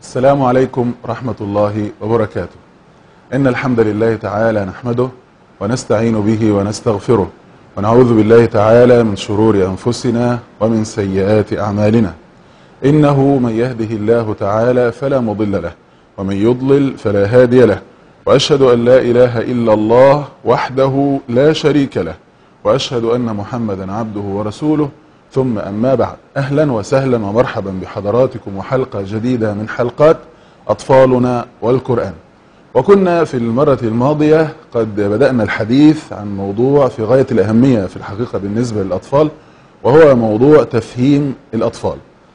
السلام عليكم ورحمة الله وبركاته إن الحمد لله تعالى نحمده ونستعين به ونستغفره ونعوذ بالله تعالى من شرور أنفسنا ومن سيئات أعمالنا إنه من يهده الله تعالى فلا مضل له ومن يضلل فلا هادي له وأشهد أن لا إله إلا الله وحده لا شريك له وأشهد أن محمدا عبده ورسوله ثم أما بعد أهلا وسهلا ومرحبا بحضراتكم وحلقة جديدة من حلقات أطفالنا والقرآن وكنا في المرة الماضية قد بدأنا الحديث عن موضوع في غاية الأهمية في الحقيقة بالنسبة للأطفال وهو موضوع تفهيم الأطفال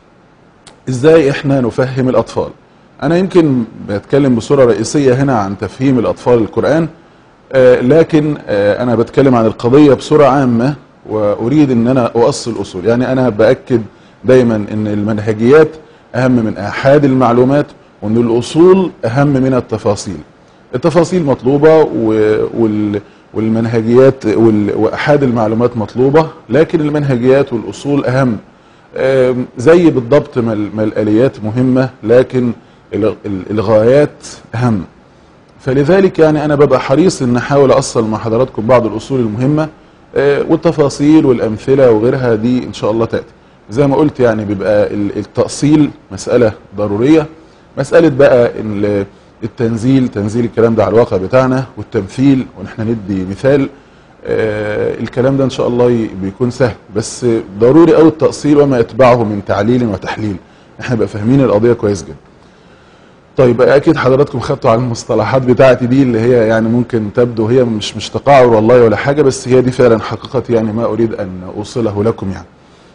إزاي إحنا نفهم الأطفال أنا يمكن بتكلم بصورة رئيسية هنا عن تفهيم الأطفال القرآن آه لكن آه أنا بتكلم عن القضية بصورة عامة وأريد أن أنا أؤصل أصول يعني أنا بأكد دايما أن المنهجيات أهم من أحد المعلومات وأن الأصول أهم من التفاصيل التفاصيل مطلوبة وال والمنهجيات وأحد المعلومات مطلوبة لكن المنهجيات والأصول أهم زي بالضبط ما الآليات مهمة لكن الغايات أهم فلذلك يعني أنا ببقى حريص أن أحاول أصل مع حضراتكم بعض الأصول المهمة والتفاصيل والأمثلة وغيرها دي إن شاء الله تأتي زي ما قلت يعني بيبقى التأصيل مسألة ضرورية مسألة بقى التنزيل تنزيل الكلام ده على الواقع بتاعنا والتمثيل ونحن ندي مثال الكلام ده إن شاء الله بيكون سهل بس ضروري أو التأصيل وما يتبعه من تعليل وتحليل احنا بقى فاهمين القضية كويس جدا طيب اكيد حضراتكم خدتوا على المصطلحات بتاعتي دي اللي هي يعني ممكن تبدو هي مش مش تقاعر والله ولا حاجه بس هي دي فعلا حقيقه يعني ما اريد ان اوصله لكم يعني.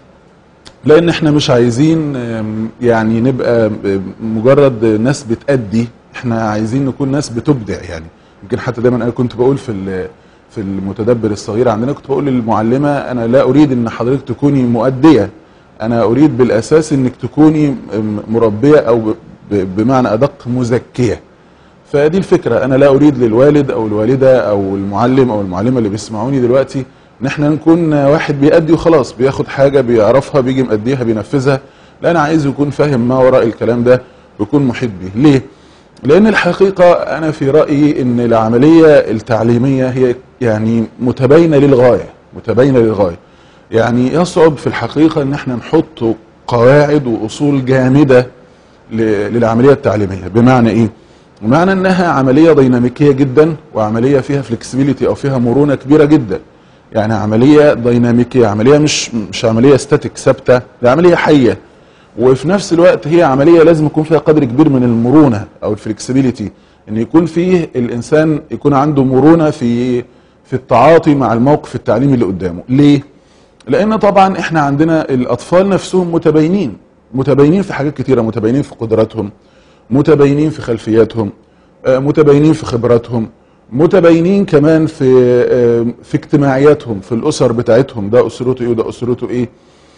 لان احنا مش عايزين يعني نبقى مجرد ناس بتأدي احنا عايزين نكون ناس بتبدع يعني يمكن حتى دايما انا كنت بقول في في المتدبر الصغير عندنا كنت بقول للمعلمه انا لا اريد ان حضرتك تكوني مؤديه انا اريد بالاساس انك تكوني مربيه او بمعنى أدق مزكية فدي الفكرة أنا لا أريد للوالد أو الوالدة أو المعلم أو المعلمة اللي بيسمعوني دلوقتي إن احنا نكون واحد بيأدي وخلاص بياخد حاجة بيعرفها بيجي مأديها بينفذها لا أنا عايز يكون فاهم ما وراء الكلام ده ويكون محيط به ليه؟ لأن الحقيقة أنا في رأيي إن العملية التعليمية هي يعني متباينة للغاية متباينة للغاية يعني يصعب في الحقيقة إن احنا نحط قواعد وأصول جامدة للعملية التعليمية بمعنى ايه بمعنى انها عملية ديناميكية جدا وعملية فيها فلكسبيليتي او فيها مرونة كبيرة جدا يعني عملية ديناميكية عملية مش مش عملية ستاتيك ثابتة ده عملية حية وفي نفس الوقت هي عملية لازم يكون فيها قدر كبير من المرونة او الفلكسبيليتي ان يكون فيه الانسان يكون عنده مرونة في في التعاطي مع الموقف التعليمي اللي قدامه ليه لان طبعا احنا عندنا الاطفال نفسهم متباينين متباينين في حاجات كتيرة متباينين في قدراتهم متباينين في خلفياتهم متباينين في خبراتهم متباينين كمان في في اجتماعياتهم في الاسر بتاعتهم ده اسرته ايه وده اسرته ايه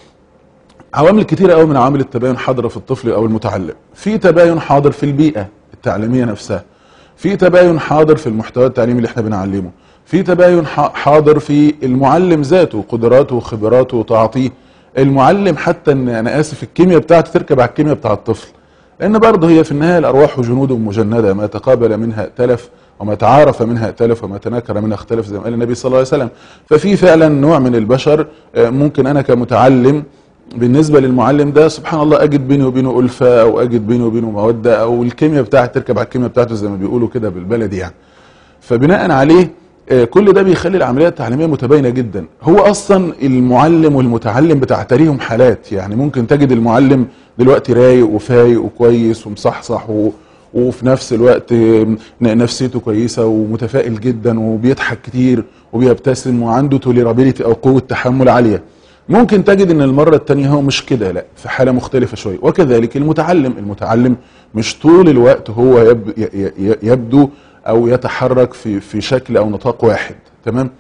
عوامل كتيرة قوي من عوامل التباين حاضرة في الطفل او المتعلم في تباين حاضر في البيئة التعليمية نفسها في تباين حاضر في المحتوى التعليمي اللي احنا بنعلمه في تباين حاضر في المعلم ذاته قدراته وخبراته وتعاطيه المعلم حتى ان انا اسف الكيمياء بتاعته تركب على الكيمياء بتاع الطفل لان برضه هي في النهايه الارواح جنود مجنده ما تقابل منها ائتلف وما تعارف منها ائتلف وما تناكر منها اختلف زي ما قال النبي صلى الله عليه وسلم ففي فعلا نوع من البشر ممكن انا كمتعلم بالنسبه للمعلم ده سبحان الله اجد بيني وبينه الفه او اجد بيني وبينه موده او الكيمياء بتاعته تركب على الكيمياء بتاعته زي ما بيقولوا كده بالبلدي يعني فبناء عليه كل ده بيخلي العملية التعليمية متباينة جدا هو أصلا المعلم والمتعلم بتعتريهم حالات يعني ممكن تجد المعلم دلوقتي رايق وفايق وكويس ومصحصح و... وفي نفس الوقت نفسيته كويسة ومتفائل جدا وبيضحك كتير وبيبتسم وعنده توليرابيلتي أو قوة تحمل عالية ممكن تجد ان المرة التانية هو مش كده لا في حالة مختلفة شوية وكذلك المتعلم المتعلم مش طول الوقت هو يب... يبدو او يتحرك في في شكل او نطاق واحد تمام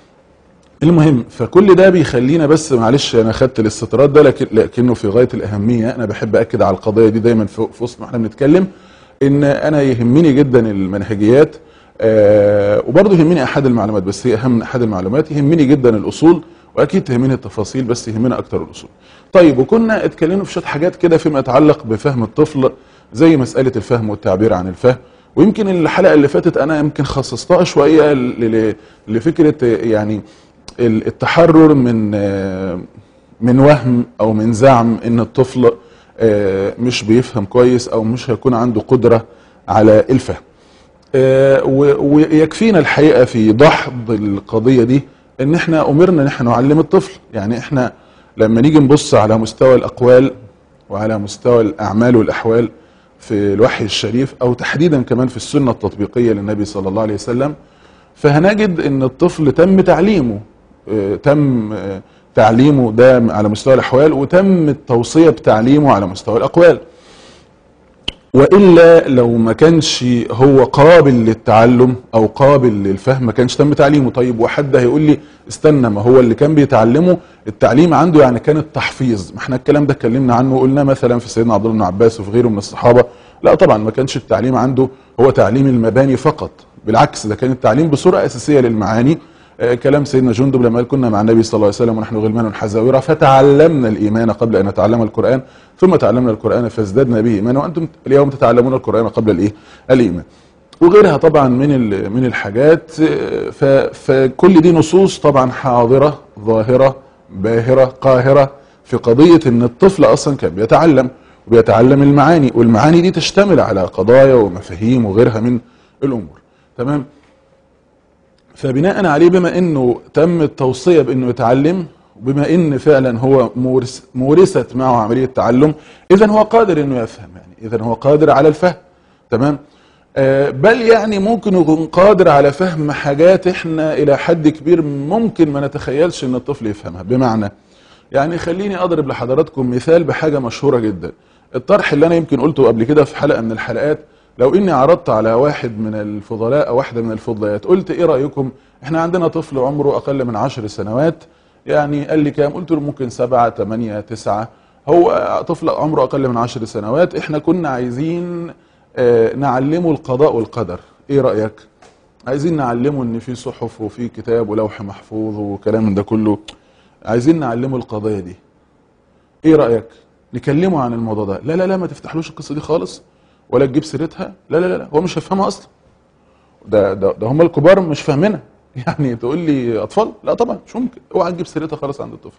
المهم فكل ده بيخلينا بس معلش انا خدت الاستطراد ده لكن لكنه في غايه الاهميه انا بحب اكد على القضيه دي دايما في وسط ما احنا بنتكلم ان انا يهمني جدا المنهجيات آه وبرضه يهمني احد المعلومات بس هي اهم من احد المعلومات يهمني جدا الاصول واكيد تهمني التفاصيل بس يهمنا اكتر الاصول طيب وكنا اتكلمنا في شويه حاجات كده فيما يتعلق بفهم الطفل زي مساله الفهم والتعبير عن الفهم ويمكن الحلقه اللي فاتت انا يمكن خصصتها شويه ل- ل- لفكره يعني ال- التحرر من آه، من وهم او من زعم ان الطفل آه، مش بيفهم كويس او مش هيكون عنده قدره على الفهم آه، و- ويكفينا الحقيقه في دحض القضيه دي ان احنا امرنا ان احنا نعلم الطفل يعني احنا لما نيجي نبص على مستوى الاقوال وعلى مستوى الاعمال والاحوال في الوحي الشريف او تحديدا كمان في السنه التطبيقيه للنبي صلى الله عليه وسلم فهنجد ان الطفل تم تعليمه آه، تم آه، تعليمه ده على مستوى الاحوال وتم التوصيه بتعليمه على مستوى الاقوال والا لو ما كانش هو قابل للتعلم او قابل للفهم ما كانش تم تعليمه طيب وحد هيقول لي استنى ما هو اللي كان بيتعلمه التعليم عنده يعني كان التحفيظ ما احنا الكلام ده اتكلمنا عنه وقلنا مثلا في سيدنا عبد الله بن عباس وفي غيره من الصحابه لا طبعا ما كانش التعليم عنده هو تعليم المباني فقط بالعكس ده كان التعليم بصوره اساسيه للمعاني آه، كلام سيدنا جندب لما قال كنا مع النبي صلى الله عليه وسلم ونحن غلمان حزاوره فتعلمنا الايمان قبل ان نتعلم القران ثم تعلمنا القران فازددنا به ايمانا وانتم اليوم تتعلمون القران قبل الايه؟ الايمان. وغيرها طبعا من ال- من الحاجات آه، ف- فكل دي نصوص طبعا حاضره ظاهره باهره قاهره في قضيه ان الطفل اصلا كان بيتعلم وبيتعلم المعاني والمعاني دي تشتمل على قضايا ومفاهيم وغيرها من الامور. تمام؟ فبناء عليه بما انه تم التوصيه بانه يتعلم وبما ان فعلا هو مورس مورست معه عمليه تعلم اذا هو قادر انه يفهم يعني اذا هو قادر على الفهم تمام آه بل يعني ممكن يكون قادر على فهم حاجات احنا الى حد كبير ممكن ما نتخيلش ان الطفل يفهمها بمعنى يعني خليني اضرب لحضراتكم مثال بحاجه مشهوره جدا الطرح اللي انا يمكن قلته قبل كده في حلقه من الحلقات لو اني عرضت على واحد من الفضلاء او واحده من الفضليات قلت ايه رايكم احنا عندنا طفل عمره اقل من عشر سنوات يعني قال لي كام قلت له ممكن سبعة تمانية تسعة هو طفل عمره اقل من عشر سنوات احنا كنا عايزين آه، نعلمه القضاء والقدر ايه رايك عايزين نعلمه ان في صحف وفي كتاب ولوح محفوظ وكلام من ده كله عايزين نعلمه القضايا دي ايه رايك نكلمه عن الموضوع ده لا لا لا ما تفتحلوش القصه دي خالص ولا تجيب سيرتها لا لا لا هو مش هيفهمها اصلا ده ده, ده هم الكبار مش فاهمينها يعني تقول لي اطفال لا طبعا مش ممكن اوعى تجيب سيرتها خالص عند الطفل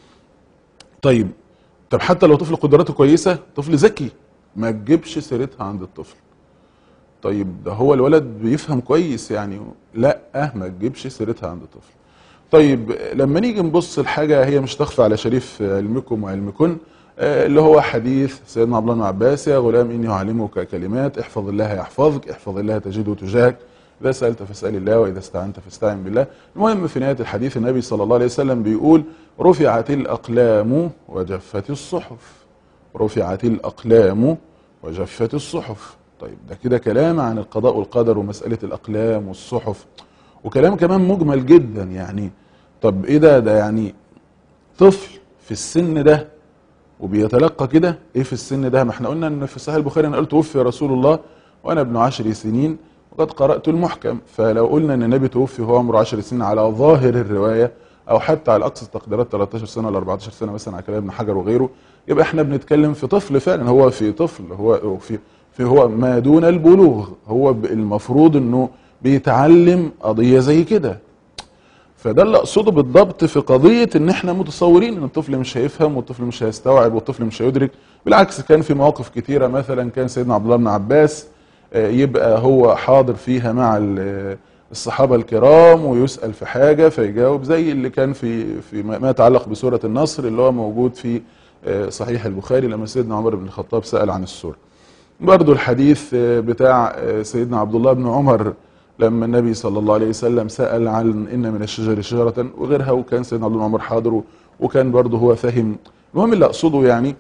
طيب طب حتى لو طفل قدراته كويسه طفل ذكي ما تجيبش سيرتها عند الطفل طيب ده هو الولد بيفهم كويس يعني لا ما تجيبش سيرتها عند الطفل طيب لما نيجي نبص لحاجه هي مش تخفى على شريف علمكم وعلمكن آه، اللي هو حديث سيدنا عبد الله بن عباس يا غلام اني اعلمك كلمات احفظ الله يحفظك احفظ الله تجده تجاهك اذا سالت فاسال الله واذا استعنت فاستعن بالله المهم في نهايه الحديث النبي صلى الله عليه وسلم بيقول رفعت الاقلام وجفت الصحف رفعت الاقلام وجفت الصحف طيب ده كده كلام عن القضاء والقدر ومساله الاقلام والصحف وكلام كمان مجمل جدا يعني طب ايه ده ده يعني طفل في السن ده وبيتلقى كده ايه في السن ده ما احنا قلنا ان في صحيح البخاري انا قلت توفي رسول الله وانا ابن عشر سنين وقد قرات المحكم فلو قلنا ان النبي توفي وهو عمره 10 سنين على ظاهر الروايه او حتى على اقصى التقديرات 13 سنه ولا 14 سنه مثلا على كلام ابن حجر وغيره يبقى احنا بنتكلم في طفل فعلا هو في طفل هو في في هو ما دون البلوغ هو ب- المفروض انه بيتعلم قضيه زي كده فده اللي اقصده بالضبط في قضيه ان احنا متصورين ان الطفل مش هيفهم والطفل مش هيستوعب والطفل مش هيدرك بالعكس كان في مواقف كتيره مثلا كان سيدنا عبد الله بن عباس آه، يبقى هو حاضر فيها مع ال- الصحابه الكرام ويسال في حاجه فيجاوب زي اللي كان في في ما ما يتعلق بسوره النصر اللي هو موجود في آه، صحيح البخاري لما سيدنا عمر بن الخطاب سال عن السوره برضو الحديث آه، بتاع آه، سيدنا عبد الله بن عمر لما النبي صلى الله عليه وسلم سأل عن إن من الشجر شجرة وغيرها وكان سيدنا عبد الله بن عمر حاضر وكان برضه هو فاهم المهم اللي أقصده يعني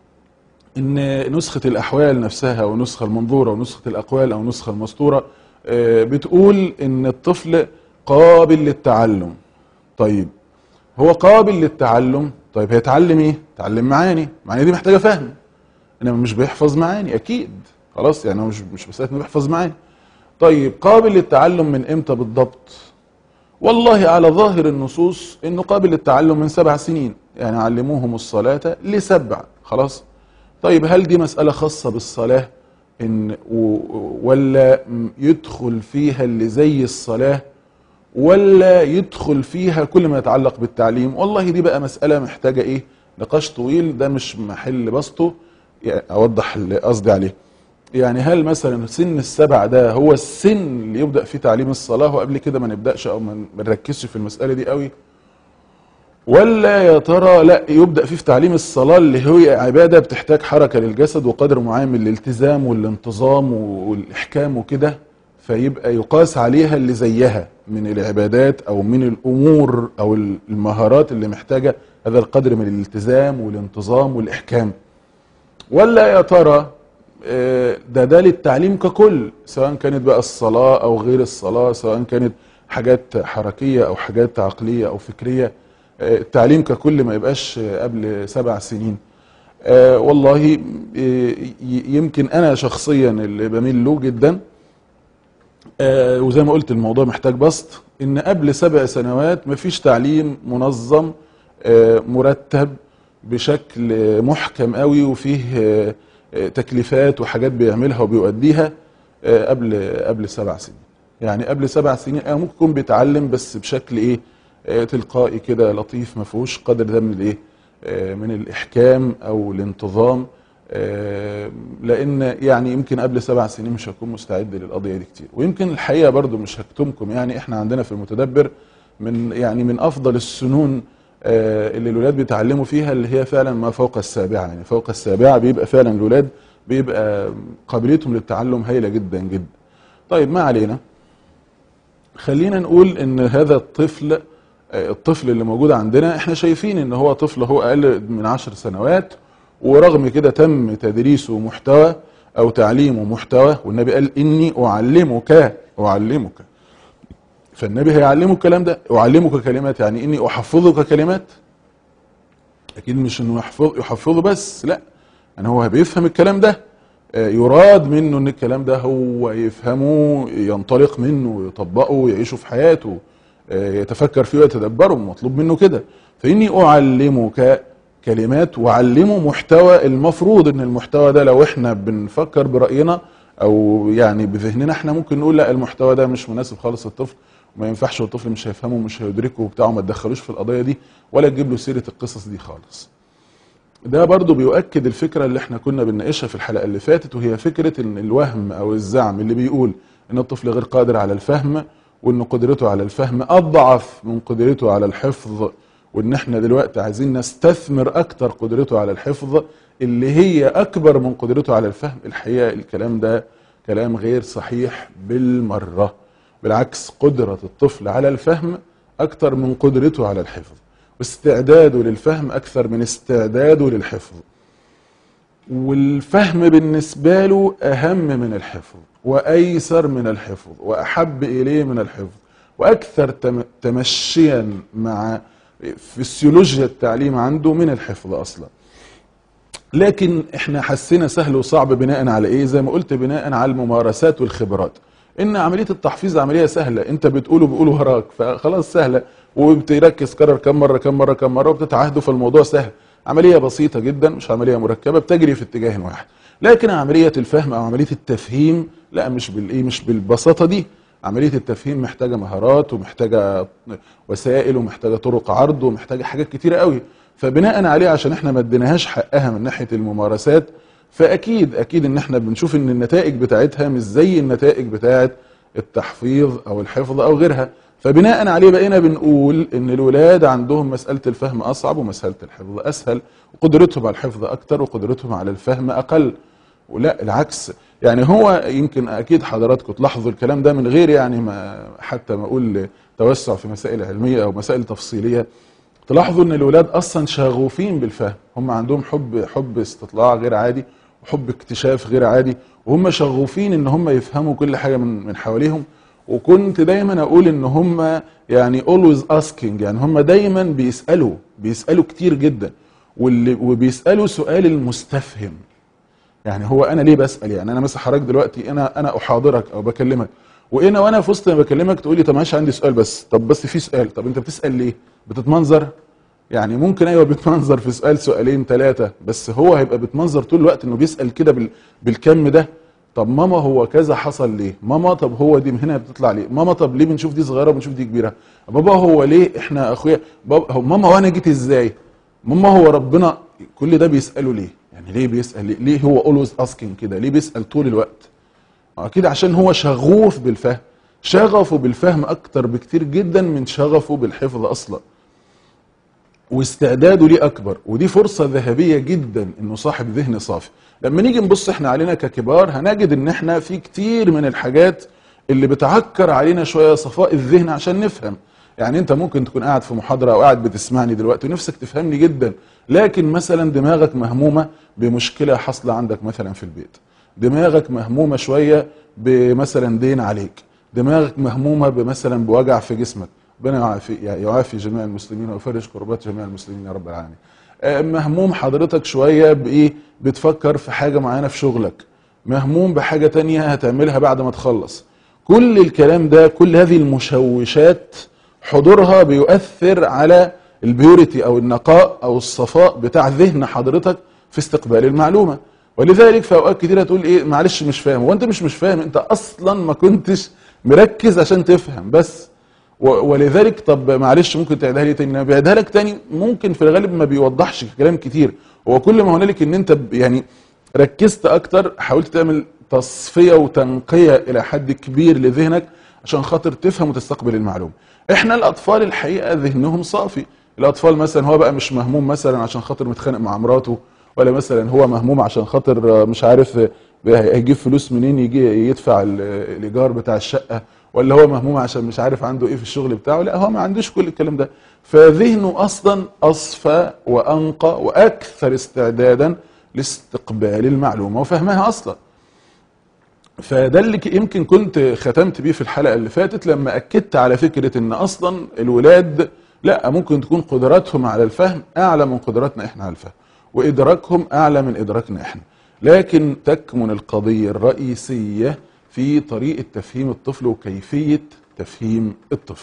إن نسخة الأحوال نفسها ونسخة المنظورة ونسخة الأقوال أو نسخة المسطورة آه، بتقول إن الطفل قابل للتعلم طيب هو قابل للتعلم طيب هيتعلم ايه؟ تعلم معاني معاني دي محتاجة فهم انما مش بيحفظ معاني اكيد خلاص يعني هو مش مش مساله انه بيحفظ معاني طيب قابل للتعلم من امتى بالضبط والله على ظاهر النصوص انه قابل للتعلم من سبع سنين يعني علموهم الصلاة لسبع خلاص طيب هل دي مسألة خاصة بالصلاة ان و- ولا يدخل فيها اللي زي الصلاه ولا يدخل فيها كل ما يتعلق بالتعليم والله دي بقى مساله محتاجه ايه نقاش طويل ده مش محل بسطه يعني اوضح اللي قصدي عليه يعني هل مثلا سن السبع ده هو السن اللي يبدا فيه تعليم الصلاه وقبل كده ما نبداش او ما ما نركزش في المساله دي قوي ولا يا ترى لا يبدا فيه في تعليم الصلاه اللي هي عباده بتحتاج حركه للجسد وقدر معين من الالتزام والانتظام والاحكام وكده فيبقى يقاس عليها اللي زيها من العبادات او من الامور او المهارات اللي محتاجه هذا القدر من الالتزام والانتظام والاحكام ولا يا ترى آه، ده ده للتعليم ككل سواء كانت بقى الصلاة أو غير الصلاة سواء كانت حاجات حركية أو حاجات عقلية أو فكرية آه، التعليم ككل ما يبقاش آه، قبل سبع سنين آه، والله آه، ي- يمكن أنا شخصيا اللي بميل له جدا آه، وزي ما قلت الموضوع محتاج بسط ان قبل سبع سنوات مفيش تعليم منظم آه، مرتب بشكل آه، محكم قوي وفيه آه، آه، تكليفات وحاجات بيعملها وبيؤديها آه، قبل قبل سبع سنين يعني قبل سبع سنين آه، ممكن يكون بيتعلم بس بشكل ايه آه، تلقائي كده لطيف ما فيهوش قدر ده من الايه آه، من الاحكام او الانتظام آه، لان يعني يمكن قبل سبع سنين مش هكون مستعد للقضيه دي كتير ويمكن الحقيقه برضو مش هكتمكم يعني احنا عندنا في المتدبر من يعني من افضل السنون آه، اللي الولاد بيتعلموا فيها اللي هي فعلا ما فوق السابعه يعني فوق السابعه بيبقى فعلا الولاد بيبقى قابليتهم للتعلم هايله جدا جدا طيب ما علينا خلينا نقول ان هذا الطفل آه، الطفل اللي موجود عندنا احنا شايفين ان هو طفل هو اقل من عشر سنوات ورغم كده تم تدريسه محتوى او تعليمه محتوى والنبي قال اني اعلمك اعلمك فالنبي هيعلمه الكلام ده اعلمك كلمات يعني اني احفظك كلمات اكيد مش انه يحفظ يحفظه بس لا يعني هو بيفهم الكلام ده آه، يراد منه ان الكلام ده هو يفهمه ينطلق منه ويطبقه ويعيشه في حياته آه، يتفكر فيه ويتدبره مطلوب منه كده فاني اعلمك كلمات واعلمه محتوى المفروض ان المحتوى ده لو احنا بنفكر براينا او يعني بذهننا احنا ممكن نقول لا المحتوى ده مش مناسب خالص للطفل وما ينفعش الطفل مش هيفهمه ومش هيدركه وبتاع وما تدخلوش في القضيه دي ولا تجيب له سيره القصص دي خالص ده برضو بيؤكد الفكرة اللي احنا كنا بنناقشها في الحلقة اللي فاتت وهي فكرة ان الوهم او الزعم اللي بيقول ان الطفل غير قادر على الفهم وان قدرته على الفهم اضعف من قدرته على الحفظ وان احنا دلوقتي عايزين نستثمر اكتر قدرته على الحفظ اللي هي اكبر من قدرته على الفهم الحقيقة الكلام ده كلام غير صحيح بالمرة بالعكس قدرة الطفل على الفهم اكتر من قدرته على الحفظ واستعداده للفهم اكثر من استعداده للحفظ والفهم بالنسبه له اهم من الحفظ وايسر من الحفظ واحب اليه من الحفظ واكثر تم- تمشيا مع فسيولوجيا التعليم عنده من الحفظ اصلا لكن احنا حسينا سهل وصعب بناء على ايه زي ما قلت بناء على الممارسات والخبرات ان عمليه التحفيظ عمليه سهله انت بتقوله بيقولوا وراك فخلاص سهله وبتركز كرر كم مره كم مره كم مره وبتتعهدوا فالموضوع سهل عمليه بسيطه جدا مش عمليه مركبه بتجري في اتجاه واحد لكن عمليه الفهم او عمليه التفهيم لا مش بالايه مش بالبساطه دي عمليه التفهيم محتاجه مهارات ومحتاجه وسائل ومحتاجه طرق عرض ومحتاجه حاجات كتيره قوي فبناء عليه عشان احنا ما اديناهاش حقها من ناحيه الممارسات فاكيد اكيد ان احنا بنشوف ان النتائج بتاعتها مش زي النتائج بتاعت التحفيظ او الحفظ او غيرها فبناء عليه بقينا بنقول ان الولاد عندهم مساله الفهم اصعب ومساله الحفظ اسهل وقدرتهم على الحفظ اكتر وقدرتهم على الفهم اقل ولا العكس يعني هو يمكن اكيد حضراتكم تلاحظوا الكلام ده من غير يعني ما حتى ما اقول توسع في مسائل علميه او مسائل تفصيليه تلاحظوا ان الولاد اصلا شغوفين بالفهم هم عندهم حب حب استطلاع غير عادي وحب اكتشاف غير عادي وهم شغوفين ان هم يفهموا كل حاجه من من حواليهم وكنت دايما اقول ان هم يعني always asking يعني هم دايما بيسالوا بيسالوا كتير جدا واللي وبيسالوا سؤال المستفهم يعني هو انا ليه بسال يعني انا مثلا حضرتك دلوقتي انا انا احاضرك او بكلمك وانا وانا في وسط ما بكلمك تقول لي طب معلش عندي سؤال بس طب بس في سؤال طب انت بتسال ليه بتتمنظر يعني ممكن ايوه بيتمنظر في سؤال سؤالين ثلاثه بس هو هيبقى بيتمنظر طول الوقت انه بيسال كده بال... بالكم ده طب ماما هو كذا حصل ليه ماما طب هو دي من هنا بتطلع ليه ماما طب ليه بنشوف دي صغيره وبنشوف دي كبيره بابا هو ليه احنا اخويا بابا هو ماما وانا جيت ازاي ماما هو ربنا كل ده بيساله ليه يعني ليه بيسال ليه, ليه هو اولويز اسكينج كده ليه بيسال طول الوقت اكيد عشان هو شغوف بالفهم شغفه بالفهم اكتر بكتير جدا من شغفه بالحفظ اصلا واستعداده ليه اكبر ودي فرصه ذهبيه جدا انه صاحب ذهن صافي لما نيجي نبص احنا علينا ككبار هنجد ان احنا في كتير من الحاجات اللي بتعكر علينا شويه صفاء الذهن عشان نفهم يعني انت ممكن تكون قاعد في محاضره او قاعد بتسمعني دلوقتي ونفسك تفهمني جدا لكن مثلا دماغك مهمومه بمشكله حاصله عندك مثلا في البيت دماغك مهمومه شويه بمثلا دين عليك دماغك مهمومه بمثلا بوجع في جسمك ربنا يعافي يعافي جميع المسلمين ويفرج كربات جميع المسلمين يا رب العالمين آه، مهموم حضرتك شويه بايه بتفكر في حاجه معينه في شغلك مهموم بحاجه تانية هتعملها بعد ما تخلص كل الكلام ده كل هذه المشوشات حضورها بيؤثر على البيوريتي او النقاء او الصفاء بتاع ذهن حضرتك في استقبال المعلومه ولذلك في اوقات كتيره تقول ايه معلش مش فاهم هو انت مش مش فاهم انت اصلا ما كنتش مركز عشان تفهم بس و- ولذلك طب معلش ممكن تعيدها لي تاني لما بيعيدها لك تاني ممكن في الغالب ما بيوضحش كلام كتير هو كل ما هنالك ان انت ب- يعني ركزت اكتر حاولت تعمل تصفيه وتنقيه الى حد كبير لذهنك عشان خاطر تفهم وتستقبل المعلومه احنا الاطفال الحقيقه ذهنهم صافي الاطفال مثلا هو بقى مش مهموم مثلا عشان خاطر متخانق مع مراته ولا مثلا هو مهموم عشان خاطر آه، مش عارف آه، هيجيب فلوس منين يجي يدفع ال- الايجار بتاع الشقه ولا هو مهموم عشان مش عارف عنده ايه في الشغل بتاعه لا هو ما عندوش كل الكلام ده فذهنه اصلا اصفى وانقى واكثر استعدادا لاستقبال المعلومه وفهمها اصلا فده اللي ك- يمكن كنت ختمت بيه في الحلقه اللي فاتت لما اكدت على فكره ان اصلا الولاد لا ممكن تكون قدراتهم على الفهم اعلى من قدراتنا احنا على الفهم وادراكهم اعلى من ادراكنا احنا لكن تكمن القضيه الرئيسيه في طريقه تفهيم الطفل وكيفيه تفهيم الطفل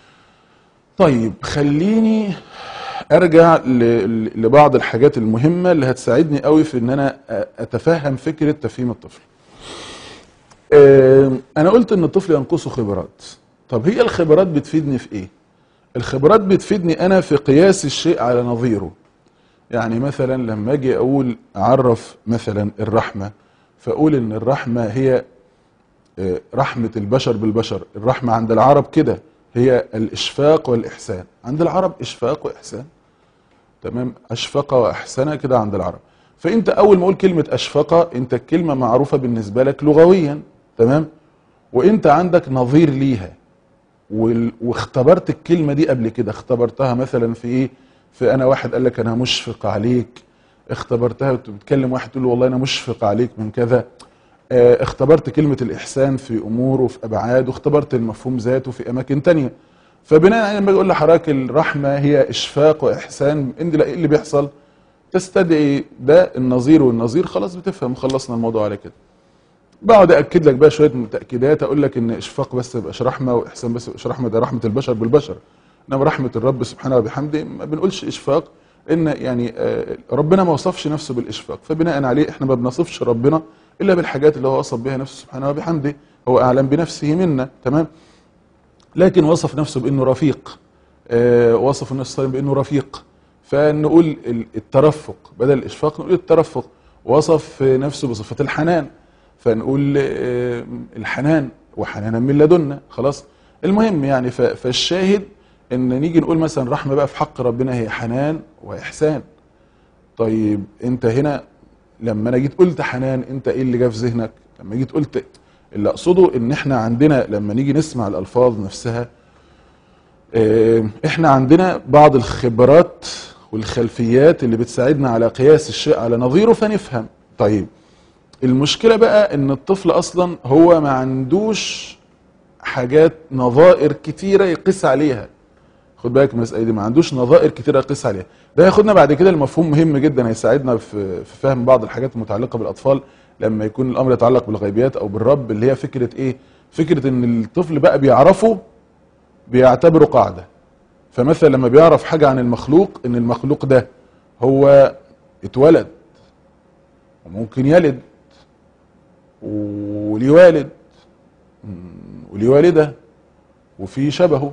طيب خليني ارجع ل- ل- لبعض الحاجات المهمه اللي هتساعدني قوي في ان انا أ- اتفهم فكره تفهيم الطفل آه، انا قلت ان الطفل ينقصه خبرات طب هي الخبرات بتفيدني في ايه الخبرات بتفيدني انا في قياس الشيء على نظيره يعني مثلا لما اجي اقول اعرف مثلا الرحمه فاقول ان الرحمه هي آه، رحمه البشر بالبشر الرحمه عند العرب كده هي الاشفاق والاحسان عند العرب اشفاق واحسان تمام اشفق واحسن كده عند العرب فانت اول ما اقول كلمه اشفق انت الكلمه معروفه بالنسبه لك لغويا تمام وانت عندك نظير ليها وال- واختبرت الكلمه دي قبل كده اختبرتها مثلا في ايه في انا واحد قال لك انا مشفق عليك اختبرتها وانت بتكلم واحد تقول له والله انا مشفق عليك من كذا آه، اختبرت كلمة الإحسان في أمور وفي أبعاد واختبرت المفهوم ذاته في أماكن تانية فبناء على لما يقول لحضرتك الرحمة هي إشفاق وإحسان أنت لا إيه اللي بيحصل تستدعي ده النظير والنظير خلاص بتفهم خلصنا الموضوع على كده بقعد أكد لك بقى شوية تأكيدات أقول لك إن إشفاق بس يبقاش رحمة وإحسان بس يبقاش رحمة ده رحمة البشر بالبشر إنما رحمة الرب سبحانه وبحمده ما بنقولش إشفاق إن يعني آه، ربنا ما وصفش نفسه بالإشفاق فبناء عليه إحنا ما بنصفش ربنا الا بالحاجات اللي هو وصف بها نفسه سبحانه وبحمده هو اعلم بنفسه منا تمام لكن وصف نفسه بانه رفيق آه، وصف النبي صلى الله عليه وسلم بانه رفيق فنقول ال- الترفق بدل الاشفاق نقول الترفق وصف نفسه بصفه الحنان فنقول آه، الحنان وحنانا من لدنا خلاص المهم يعني ف- فالشاهد ان نيجي نقول مثلا رحمه بقى في حق ربنا هي حنان واحسان طيب انت هنا لما انا جيت قلت حنان انت ايه اللي جه في ذهنك لما جيت قلت اللي اقصده ان احنا عندنا لما نيجي نسمع الالفاظ نفسها اه، احنا عندنا بعض الخبرات والخلفيات اللي بتساعدنا على قياس الشيء على نظيره فنفهم طيب المشكله بقى ان الطفل اصلا هو ما عندوش حاجات نظائر كتيره يقيس عليها خد بالك من المساله دي ما عندوش نظائر كتيره يقيس عليها ده ياخدنا بعد كده لمفهوم مهم جدا هيساعدنا في في فهم بعض الحاجات المتعلقه بالاطفال لما يكون الامر يتعلق بالغيبيات او بالرب اللي هي فكره ايه فكره ان الطفل بقى بيعرفه بيعتبره قاعده فمثلا لما بيعرف حاجه عن المخلوق ان المخلوق ده هو اتولد وممكن يلد وليه والد مم، وليه والده وفي شبهه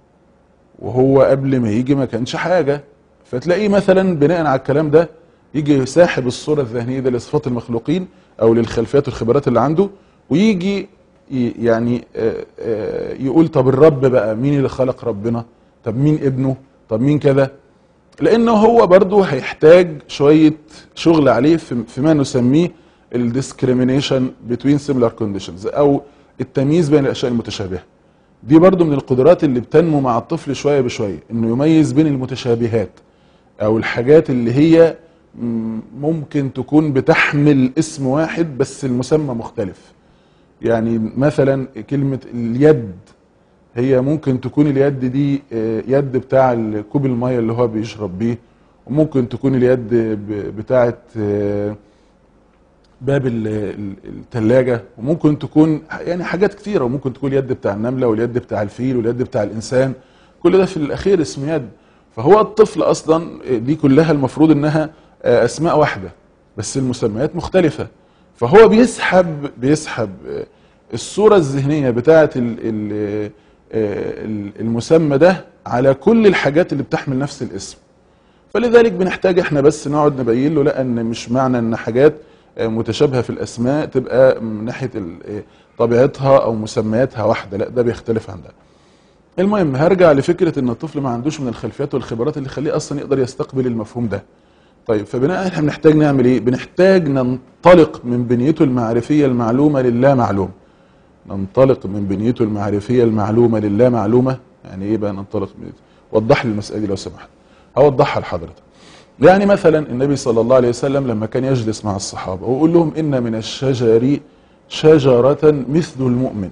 وهو قبل ما يجي ما كانش حاجه فتلاقيه مثلا بناء على الكلام ده يجي ساحب الصوره الذهنيه دي لصفات المخلوقين او للخلفيات والخبرات اللي عنده ويجي ي- يعني آه، آه، يقول طب الرب بقى مين اللي خلق ربنا طب مين ابنه طب مين كذا لانه هو برضه هيحتاج شويه شغل عليه في في ما نسميه الديسكريمينيشن بتوين سيميلار كونديشنز او التمييز بين الاشياء المتشابهه دي برضو من القدرات اللي بتنمو مع الطفل شويه بشويه انه يميز بين المتشابهات او الحاجات اللي هي م- ممكن تكون بتحمل اسم واحد بس المسمى مختلف يعني مثلا كلمه اليد هي ممكن تكون اليد دي آه، يد بتاع كوب الميه اللي هو بيشرب بيه وممكن تكون اليد ب- بتاعه آه، باب الثلاجة وممكن تكون يعني حاجات كتيرة وممكن تكون اليد بتاع النملة واليد بتاع الفيل واليد بتاع الإنسان كل ده في الأخير اسم يد فهو الطفل أصلا دي كلها المفروض إنها آه، أسماء واحدة بس المسميات مختلفة فهو بيسحب بيسحب آه، الصورة الذهنية بتاعة ال- ال- آه، ال- المسمى ده على كل الحاجات اللي بتحمل نفس الاسم فلذلك بنحتاج احنا بس نقعد نبين له لا ان مش معنى ان حاجات آه، متشابهه في الاسماء تبقى من ناحيه ال- آه، طبيعتها او مسمياتها واحده لا ده بيختلف عن ده المهم هرجع لفكره ان الطفل ما عندوش من الخلفيات والخبرات اللي يخليه اصلا يقدر يستقبل المفهوم ده طيب فبناء احنا بنحتاج نعمل ايه بنحتاج ننطلق من بنيته المعرفيه المعلومه للا معلوم ننطلق من بنيته المعرفيه المعلومه للا معلومه يعني ايه بقى ننطلق من وضح لي المساله دي لو سمحت هوضحها لحضرتك يعني مثلا النبي صلى الله عليه وسلم لما كان يجلس مع الصحابه ويقول لهم ان من الشجر شجره مثل المؤمن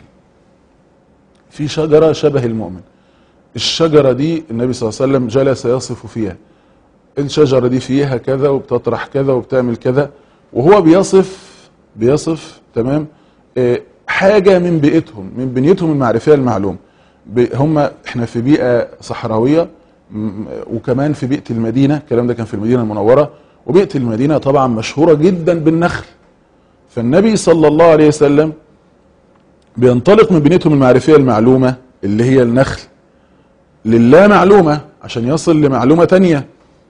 في شجره شبه المؤمن الشجره دي النبي صلى الله عليه وسلم جلس يصف فيها الشجره دي فيها كذا وبتطرح كذا وبتعمل كذا وهو بيصف بيصف تمام آه، حاجه من بيئتهم من بنيتهم المعرفيه المعلوم ب- هم احنا في بيئه صحراويه م- وكمان في بيئه المدينه الكلام ده كان في المدينه المنوره وبيئه المدينه طبعا مشهوره جدا بالنخل فالنبي صلى الله عليه وسلم بينطلق من بنيتهم المعرفيه المعلومه اللي هي النخل للا معلومه عشان يصل لمعلومه تانيه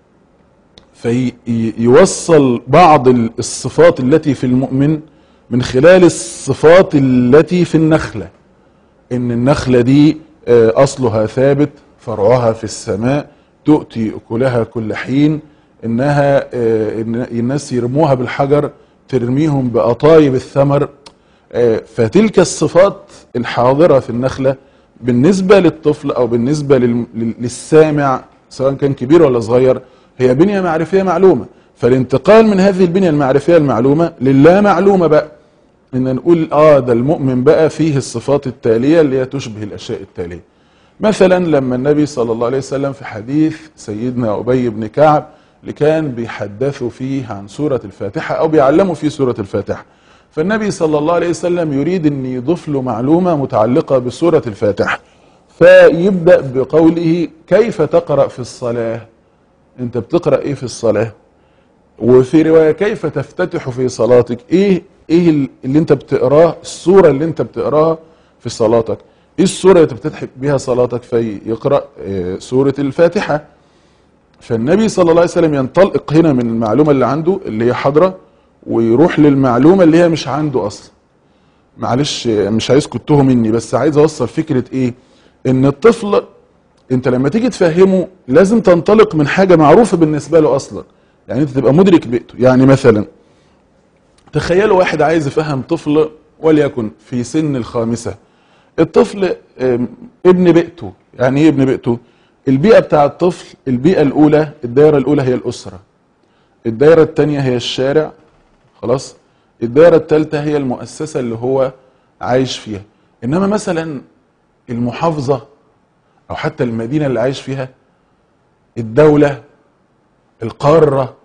فيوصل بعض ال- الصفات التي في المؤمن من خلال الصفات التي في النخلة ان النخلة دي آه، اصلها ثابت فرعها في السماء تؤتي اكلها كل حين انها آه، إن الناس يرموها بالحجر ترميهم بقطايب الثمر آه، فتلك الصفات الحاضرة في النخلة بالنسبة للطفل او بالنسبة لل- لل- للسامع سواء كان كبير ولا صغير هي بنية معرفية معلومة فالانتقال من هذه البنية المعرفية المعلومة للا معلومة بقى ان نقول اه ده المؤمن بقى فيه الصفات التالية اللي هي تشبه الاشياء التالية مثلا لما النبي صلى الله عليه وسلم في حديث سيدنا ابي بن كعب اللي كان بيحدثوا فيه عن سورة الفاتحة او بيعلموا فيه سورة الفاتحة فالنبي صلى الله عليه وسلم يريد ان يضيف له معلومة متعلقة بسورة الفاتحة فيبدأ بقوله كيف تقرأ في الصلاة انت بتقرأ ايه في الصلاة وفي رواية كيف تفتتح في صلاتك ايه ايه اللي انت بتقراه السورة اللي انت بتقراها في صلاتك ايه السورة اللي تفتتح بها صلاتك فيقرأ آه، سورة الفاتحة فالنبي صلى الله عليه وسلم ينطلق هنا من المعلومة اللي عنده اللي هي حاضرة ويروح للمعلومة اللي هي مش عنده اصلا معلش آه، مش عايزكم تتوهوا مني بس عايز اوصل فكرة ايه ان الطفل انت لما تيجي تفهمه لازم تنطلق من حاجة معروفة بالنسبة له اصلا يعني انت تبقى مدرك بيئته يعني مثلا تخيلوا واحد عايز يفهم طفل وليكن في سن الخامسة الطفل ام، ابن بيئته يعني ايه ابن بيئته البيئة بتاع الطفل البيئة الأولى الدائرة الأولى هي الأسرة الدائرة الثانية هي الشارع خلاص الدائرة الثالثة هي المؤسسة اللي هو عايش فيها إنما مثلا المحافظة أو حتى المدينة اللي عايش فيها الدولة القارة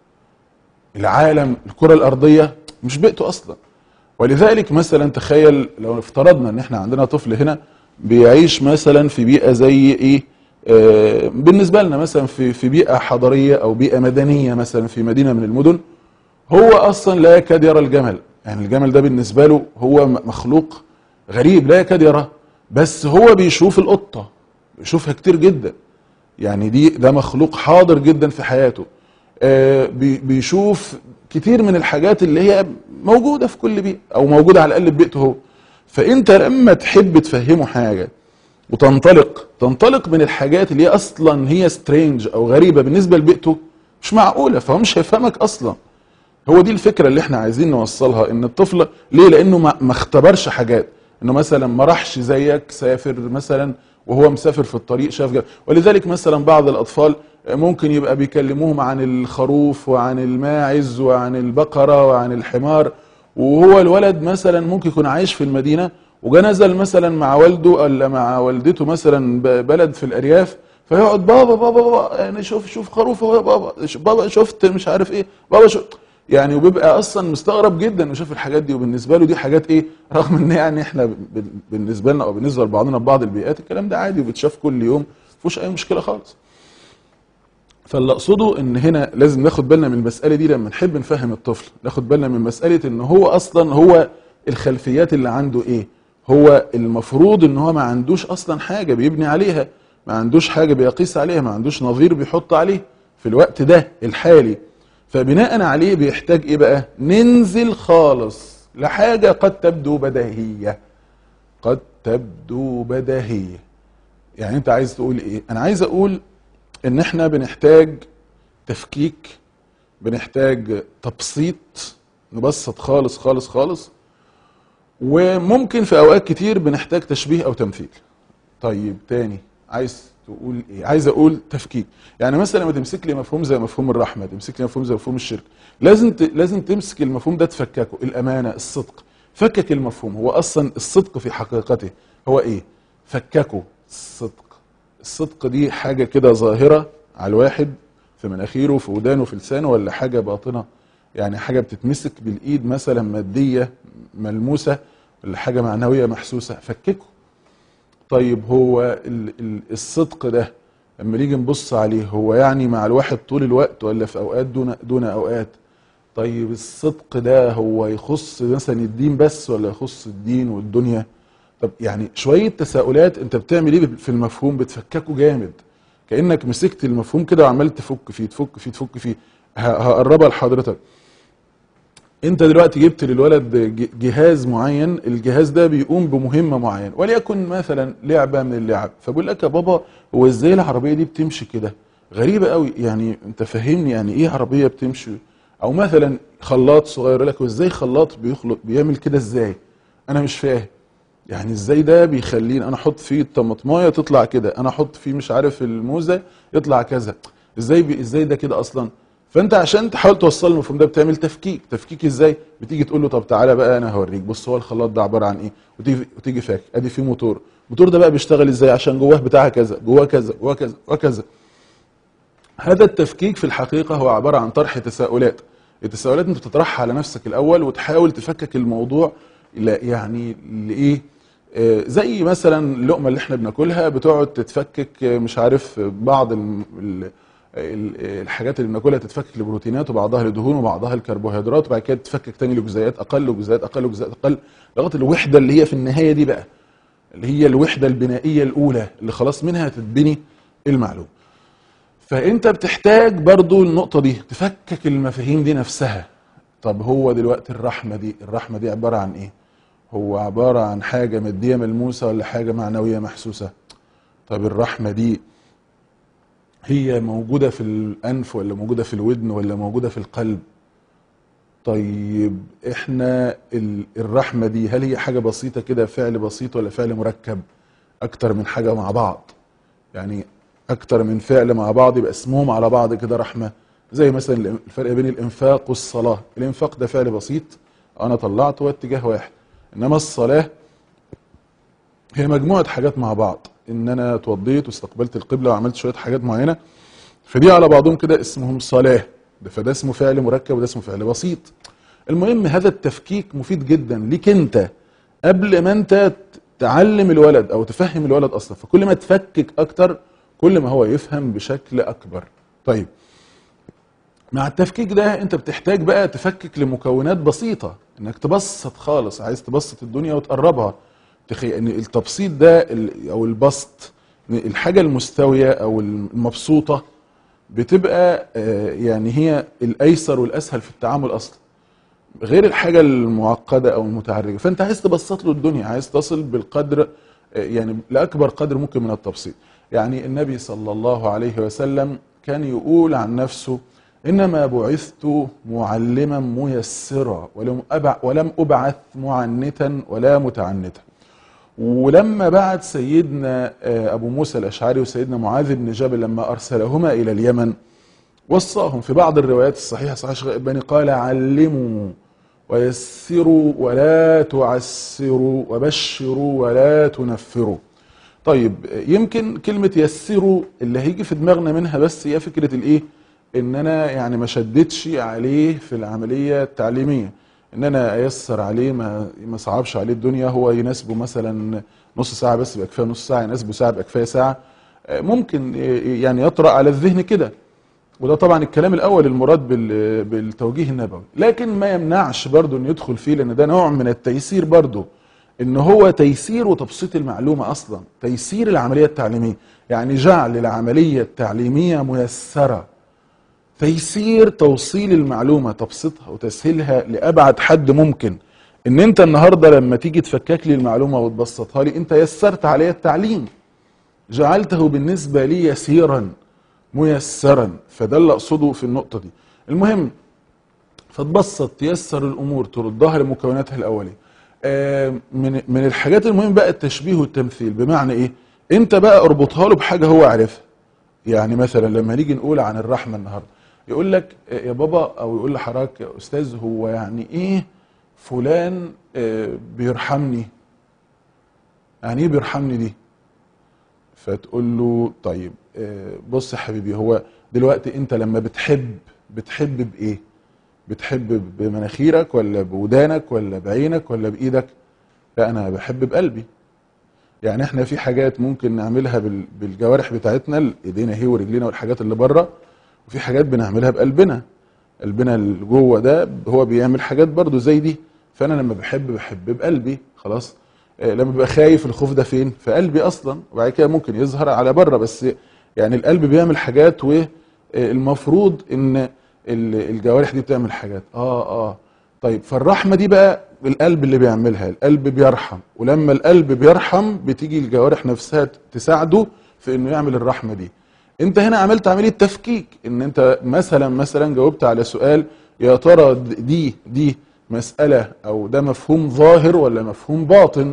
العالم الكرة الأرضية مش بيئته أصلا ولذلك مثلا تخيل لو افترضنا ان احنا عندنا طفل هنا بيعيش مثلا في بيئة زي ايه آه بالنسبة لنا مثلا في في بيئة حضرية او بيئة مدنية مثلا في مدينة من المدن هو اصلا لا يكاد يرى الجمل يعني الجمل ده بالنسبه له هو م- مخلوق غريب لا يكاد يراه بس هو بيشوف القطه بيشوفها كتير جدا يعني دي ده مخلوق حاضر جدا في حياته آه، بي- بيشوف كتير من الحاجات اللي هي موجوده في كل بيئه او موجوده على الاقل في بيئته هو فانت لما تحب تفهمه حاجه وتنطلق تنطلق من الحاجات اللي هي اصلا هي سترينج او غريبه بالنسبه لبيئته مش معقوله فهو مش هيفهمك اصلا هو دي الفكره اللي احنا عايزين نوصلها ان الطفل ليه لانه ما, ما اختبرش حاجات انه مثلا ما راحش زيك سافر مثلا وهو مسافر في الطريق شاف جا. ولذلك مثلا بعض الاطفال ممكن يبقى بيكلموهم عن الخروف وعن الماعز وعن البقره وعن الحمار وهو الولد مثلا ممكن يكون عايش في المدينه وجا نزل مثلا مع والده ولا مع والدته مثلا ب- بلد في الارياف فيقعد بابا بابا بابا يعني شوف شوف خروف اهو يا بابا ش- بابا شفت مش عارف ايه بابا شوف يعني وبيبقى اصلا مستغرب جدا انه يشوف الحاجات دي وبالنسبه له دي حاجات ايه رغم ان يعني احنا ب- ب- بالنسبه لنا او بالنسبه لبعضنا في بعض البيئات الكلام ده عادي وبيتشاف كل يوم مفيهوش اي مشكله خالص فاللي اقصده ان هنا لازم ناخد بالنا من المساله دي لما نحب نفهم الطفل ناخد بالنا من مساله ان هو اصلا هو الخلفيات اللي عنده ايه هو المفروض ان هو ما عندوش اصلا حاجه بيبني عليها ما عندوش حاجه بيقيس عليها ما عندوش نظير بيحط عليه في الوقت ده الحالي فبناء عليه بيحتاج ايه بقى ننزل خالص لحاجه قد تبدو بديهيه قد تبدو بديهيه يعني انت عايز تقول ايه انا عايز اقول ان احنا بنحتاج تفكيك بنحتاج تبسيط نبسط خالص خالص خالص وممكن في اوقات كتير بنحتاج تشبيه او تمثيل طيب تاني عايز تقول ايه عايز اقول تفكيك يعني مثلا لما تمسك لي مفهوم زي مفهوم الرحمه تمسك لي مفهوم زي مفهوم الشرك لازم ت... لازم تمسك المفهوم ده تفككه الامانه الصدق فكك المفهوم هو اصلا الصدق في حقيقته هو ايه فككه الصدق الصدق دي حاجه كده ظاهره على الواحد في مناخيره في ودانه في لسانه ولا حاجه باطنه يعني حاجه بتتمسك بالايد مثلا ماديه ملموسه ولا حاجه معنويه محسوسه فككه طيب هو ال- ال- الصدق ده لما نيجي نبص عليه هو يعني مع الواحد طول الوقت ولا في اوقات دون دون اوقات طيب الصدق ده هو يخص مثلا الدين بس ولا يخص الدين والدنيا طب يعني شويه تساؤلات انت بتعمل ايه في المفهوم بتفككه جامد كانك مسكت المفهوم كده وعمال تفك فيه تفك فيه تفك فيه ه- هقربها لحضرتك انت دلوقتي جبت للولد ج- جهاز معين الجهاز ده بيقوم بمهمه معينه وليكن مثلا لعبه من اللعب فبقول لك يا بابا هو ازاي العربيه دي بتمشي كده غريبه قوي يعني انت فهمني يعني ايه عربيه بتمشي او مثلا خلاط صغير يقول لك هو ازاي خلاط بيخلط بيعمل كده ازاي انا مش فاهم يعني ازاي ده بيخليني انا احط فيه الطماطمايه تطلع كده انا احط فيه مش عارف الموزه يطلع كذا ازاي بي ازاي ده كده اصلا فانت عشان تحاول توصل المفهوم ده بتعمل تفكيك تفكيك ازاي بتيجي تقول له طب تعالى بقى انا هوريك بص هو الخلاط ده عباره عن ايه وتيجي وتيجي فاك ادي فيه موتور الموتور ده بقى بيشتغل ازاي عشان جواه بتاع كذا جواه كذا جواه كذا وكذا هذا التفكيك في الحقيقه هو عباره عن طرح تساؤلات التساؤلات انت بتطرحها على نفسك الاول وتحاول تفكك الموضوع لا يعني لايه آه، زي مثلا اللقمه اللي احنا بناكلها بتقعد تتفكك آه، مش عارف آه، بعض ال- ال- ال- الحاجات اللي بناكلها تتفكك لبروتينات وبعضها لدهون وبعضها لكربوهيدرات وبعد كده تتفكك تاني لجزيئات اقل وجزيئات اقل وجزيئات اقل لغايه الوحده اللي هي في النهايه دي بقى اللي هي الوحده البنائيه الاولى اللي خلاص منها تتبني المعلومه فانت بتحتاج برضو النقطه دي تفكك المفاهيم دي نفسها طب هو دلوقتي الرحمه دي الرحمه دي عباره عن ايه هو عباره عن حاجه ماديه ملموسه ولا حاجه معنويه محسوسه طب الرحمه دي هي موجوده في الانف ولا موجوده في الودن ولا موجوده في القلب طيب احنا ال- الرحمه دي هل هي حاجه بسيطه كده فعل بسيط ولا فعل مركب اكتر من حاجه مع بعض يعني اكتر من فعل مع بعض يبقى اسمهم على بعض كده رحمه زي مثلا الفرق بين الانفاق والصلاه الانفاق ده فعل بسيط انا طلعته واتجاه واحد انما الصلاه هي مجموعه حاجات مع بعض ان انا اتوضيت واستقبلت القبله وعملت شويه حاجات معينه فدي على بعضهم كده اسمهم صلاه ده فده اسمه فعل مركب وده اسمه فعل بسيط المهم هذا التفكيك مفيد جدا ليك انت قبل ما انت تعلم الولد او تفهم الولد اصلا فكل ما تفكك اكتر كل ما هو يفهم بشكل اكبر طيب مع التفكيك ده انت بتحتاج بقى تفكك لمكونات بسيطة انك تبسط خالص عايز تبسط الدنيا وتقربها تخيل ان التبسيط ده ال- او البسط إن الحاجة المستوية او المبسوطة بتبقى آه، يعني هي الايسر والاسهل في التعامل اصلا غير الحاجة المعقدة او المتعرجة فانت عايز تبسط له الدنيا عايز تصل بالقدر آه، يعني لاكبر قدر ممكن من التبسيط يعني النبي صلى الله عليه وسلم كان يقول عن نفسه انما بعثت معلما ميسرا ولم أبع ولم ابعث معنتا ولا متعنتا ولما بعت سيدنا آه، ابو موسى الاشعري وسيدنا معاذ بن جبل لما ارسلهما الى اليمن وصاهم في بعض الروايات الصحيحه صحيح شيخ الألباني قال علموا ويسروا ولا تعسروا وبشروا ولا تنفروا طيب يمكن كلمة يسروا اللي هيجي في دماغنا منها بس هي فكرة الايه ان انا يعني ما شدتش عليه في العملية التعليمية ان انا ايسر عليه ما ما صعبش عليه الدنيا هو يناسبه مثلا نص ساعة بس يبقى كفاية نص ساعة يناسبه ساعة يبقى كفاية ساعة آه، ممكن يعني يطرأ على الذهن كده وده طبعا الكلام الاول المراد بال- بالتوجيه النبوي لكن ما يمنعش برضو ان يدخل فيه لان ده نوع من التيسير برضو ان هو تيسير وتبسيط المعلومه اصلا تيسير العمليه التعليميه يعني جعل العمليه التعليميه ميسره تيسير توصيل المعلومه تبسيطها وتسهيلها لابعد حد ممكن ان انت النهارده لما تيجي تفكك لي المعلومه وتبسطها لي انت يسرت علي التعليم جعلته بالنسبه لي يسيرا ميسرا فده اللي اقصده في النقطه دي المهم فتبسط تيسر الامور تردها لمكوناتها الاوليه آه، من من الحاجات المهم بقى التشبيه والتمثيل بمعنى ايه انت بقى اربطها له بحاجه هو عارفها يعني مثلا لما نيجي نقول عن الرحمه النهارده يقول لك آه، يا بابا او يقول لحضرتك يا استاذ هو يعني ايه فلان آه، بيرحمني يعني ايه بيرحمني دي فتقول له طيب آه، بص يا حبيبي هو دلوقتي انت لما بتحب بتحب بايه بتحب بمناخيرك ولا بودانك ولا بعينك ولا بايدك لا انا بحب بقلبي يعني احنا في حاجات ممكن نعملها بال- بالجوارح بتاعتنا ايدينا هي ورجلينا والحاجات اللي بره وفي حاجات بنعملها بقلبنا قلبنا اللي جوه ده هو بيعمل حاجات برضو زي دي فانا لما بحب بحب بقلبي خلاص آه، لما ببقى خايف الخوف ده فين في قلبي اصلا وبعد كده ممكن يظهر على بره بس يعني القلب بيعمل حاجات والمفروض ان ال- الجوارح دي بتعمل حاجات اه اه طيب فالرحمه دي بقى القلب اللي بيعملها القلب بيرحم ولما القلب بيرحم بتيجي الجوارح نفسها تساعده في انه يعمل الرحمه دي انت هنا عملت عمليه تفكيك ان انت مثلا مثلا جاوبت على سؤال يا ترى دي دي مساله او ده مفهوم ظاهر ولا مفهوم باطن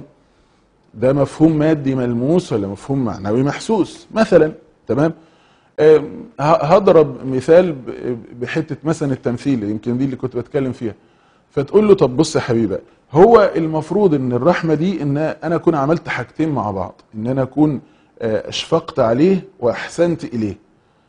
ده مفهوم مادي ملموس ولا مفهوم معنوي محسوس مثلا تمام آم، ه- هضرب مثال ب- بحته مثلا التمثيل يمكن دي اللي كنت بتكلم فيها فتقول له طب بص يا حبيبي هو المفروض ان الرحمه دي ان انا اكون عملت حاجتين مع بعض ان انا اكون آه، اشفقت عليه واحسنت اليه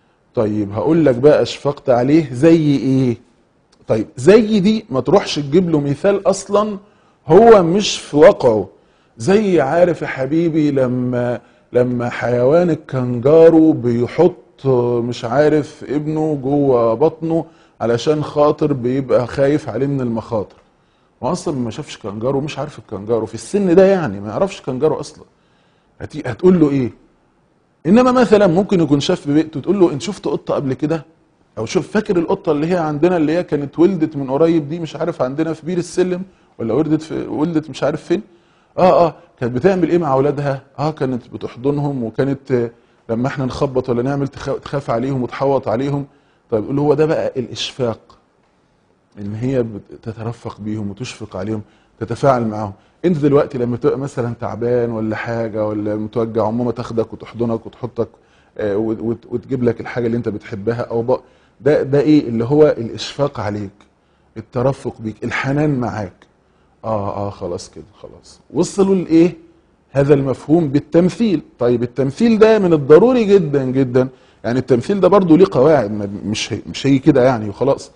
طيب هقول لك بقى اشفقت عليه زي ايه طيب زي دي ما تروحش تجيب له مثال اصلا هو مش في واقعه زي عارف يا حبيبي لما لما حيوان الكنجارو بيحط مش عارف ابنه جوه بطنه علشان خاطر بيبقى خايف عليه من المخاطر هو اصلا ما شافش كنجارو مش عارف الكنجارو في السن ده يعني ما يعرفش كنجارو اصلا هتي- هتقول له ايه انما مثلا ممكن يكون شاف في بيئته تقول له انت شفت قطه قبل كده او شوف فاكر القطه اللي هي عندنا اللي هي كانت ولدت من قريب دي مش عارف عندنا في بير السلم ولا ولدت في ولدت مش عارف فين اه اه كانت بتعمل ايه مع اولادها اه كانت بتحضنهم وكانت آه، لما احنا نخبط ولا نعمل تخ- تخاف عليهم وتحوط عليهم طيب يقول له هو ده بقى الاشفاق ان هي تترفق بيهم وتشفق عليهم تتفاعل معاهم انت دلوقتي لما تبقى مثلا تعبان ولا حاجه ولا متوجع وماما تاخدك وتحضنك وتحطك آه، وت- وت- وتجيب لك الحاجه اللي انت بتحبها او بق- ده ده ايه اللي هو الاشفاق عليك الترفق بيك الحنان معاك اه اه خلاص كده خلاص وصلوا لايه هذا المفهوم بالتمثيل طيب التمثيل ده من الضروري جدا جدا يعني التمثيل ده برضو ليه قواعد ما- مش هي مش هي كده يعني وخلاص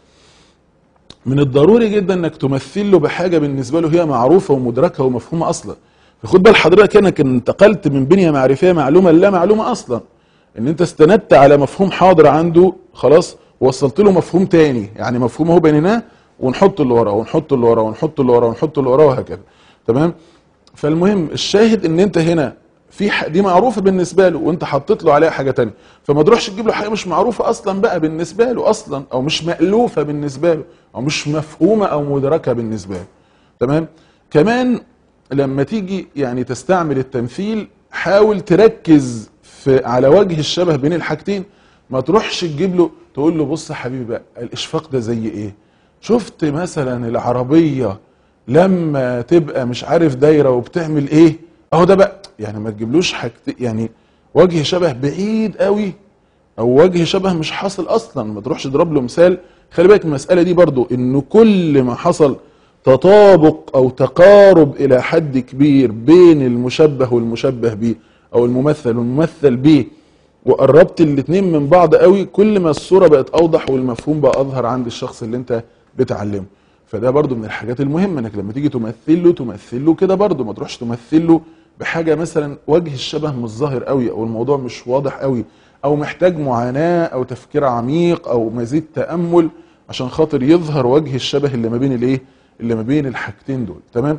من الضروري جدا انك تمثل له بحاجه بالنسبه له هي معروفه ومدركه ومفهومه اصلا فخد بال حضرتك انك انتقلت من بنيه معرفيه معلومه للا معلومه اصلا ان انت استندت على مفهوم حاضر عنده خلاص ووصلت له مفهوم تاني يعني مفهوم اهو بنيناه ونحط اللي وراه ونحط اللي وراه ونحط اللي وراه ونحط اللي وراه وهكذا تمام فالمهم الشاهد ان انت هنا في ح- دي معروفه بالنسبه له وانت حطيت له عليها حاجه تانية فما تروحش تجيب له حاجه مش معروفه اصلا بقى بالنسبه له اصلا او مش مالوفه بالنسبه له او مش مفهومه او مدركه بالنسبه له تمام كمان لما تيجي يعني تستعمل التمثيل حاول تركز في على وجه الشبه بين الحاجتين ما تروحش تجيب له تقول له بص يا حبيبي بقى الاشفاق ده زي ايه شفت مثلا العربيه لما تبقى مش عارف دايره وبتعمل ايه اهو ده بقى يعني ما تجيبلوش حاجت يعني وجه شبه بعيد قوي او وجه شبه مش حاصل اصلا ما تروحش تضرب له مثال خلي بالك المساله دي برضو انه كل ما حصل تطابق او تقارب الى حد كبير بين المشبه والمشبه به او الممثل والممثل به وقربت الاتنين من بعض قوي كل ما الصوره بقت اوضح والمفهوم بقى اظهر عند الشخص اللي انت بتعلمه فده برضو من الحاجات المهمه انك لما تيجي تمثل له تمثل له كده برضو ما تروحش تمثل له بحاجه مثلا وجه الشبه مش ظاهر قوي او الموضوع مش واضح قوي او محتاج معاناه او تفكير عميق او مزيد تامل عشان خاطر يظهر وجه الشبه اللي ما بين الايه اللي ما بين الحاجتين دول تمام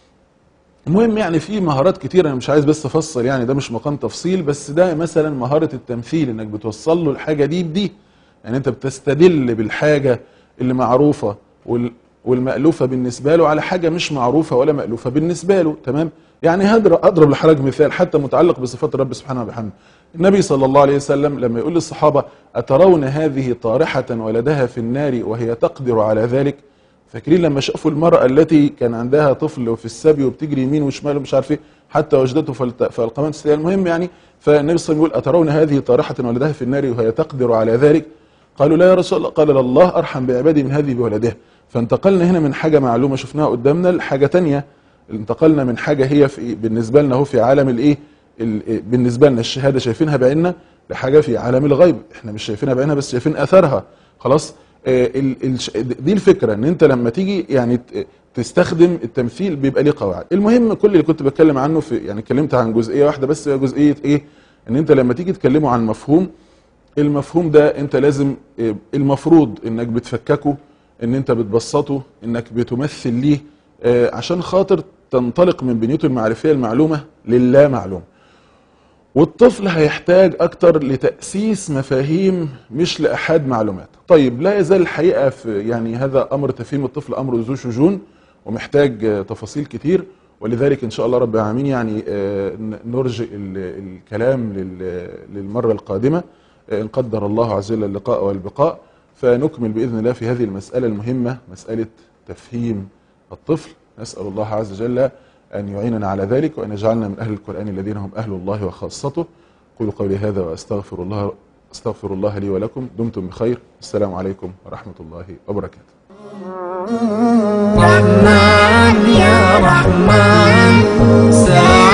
المهم يعني في مهارات كتير انا مش عايز بس افصل يعني ده مش مقام تفصيل بس ده مثلا مهارة التمثيل انك بتوصل له الحاجة دي بدي يعني انت بتستدل بالحاجة اللي معروفة وال- والمألوفة بالنسبة له على حاجة مش معروفة ولا مألوفة بالنسبة له تمام يعني هضرب اضرب لحضرتك مثال حتى متعلق بصفات الرب سبحانه وبحمده النبي صلى الله عليه وسلم لما يقول للصحابة أترون هذه طارحة ولدها في النار وهي تقدر على ذلك فاكرين لما شافوا المرأة التي كان عندها طفل وفي السبي وبتجري يمين وشمال ومش عارف ايه حتى وجدته فالت- فالقمان تستطيع المهم يعني فالنبي صلى الله عليه وسلم يقول أترون هذه طارحة ولدها في النار وهي تقدر على ذلك قالوا لا يا رسول الله قال الله أرحم بعبادي من هذه بولدها فانتقلنا هنا من حاجة معلومة شفناها قدامنا لحاجة تانية انتقلنا من حاجة هي في بالنسبة لنا هو في عالم الايه ال- بالنسبة لنا الشهادة شايفينها بعيننا لحاجة في عالم الغيب احنا مش شايفينها بعيننا بس شايفين أثرها خلاص آه، ال- ال- دي الفكرة ان انت لما تيجي يعني ت- تستخدم التمثيل بيبقى ليه قواعد المهم كل اللي كنت بتكلم عنه في يعني اتكلمت عن جزئية واحدة بس هي جزئية ايه ان انت لما تيجي تكلمه عن مفهوم المفهوم ده انت لازم آه، المفروض انك بتفككه ان انت بتبسطه انك بتمثل ليه آه، عشان خاطر تنطلق من بنيته المعرفية المعلومة للا معلوم والطفل هيحتاج اكتر لتأسيس مفاهيم مش لأحد معلومات طيب لا يزال الحقيقة في يعني هذا امر تفهيم الطفل امر ذو شجون ومحتاج آه، تفاصيل كتير ولذلك ان شاء الله رب العالمين يعني آه، ن- نرجئ ال- الكلام لل- للمرة القادمة آه، ان قدر الله عز وجل اللقاء والبقاء فنكمل باذن الله في هذه المسألة المهمة مسألة تفهيم الطفل نسأل الله عز وجل أن يعيننا على ذلك وأن يجعلنا من أهل القرآن الذين هم أهل الله وخاصته قولوا قولي هذا وأستغفر الله أستغفر الله لي ولكم دمتم بخير السلام عليكم ورحمة الله وبركاته رحمن يا رحمن ساعد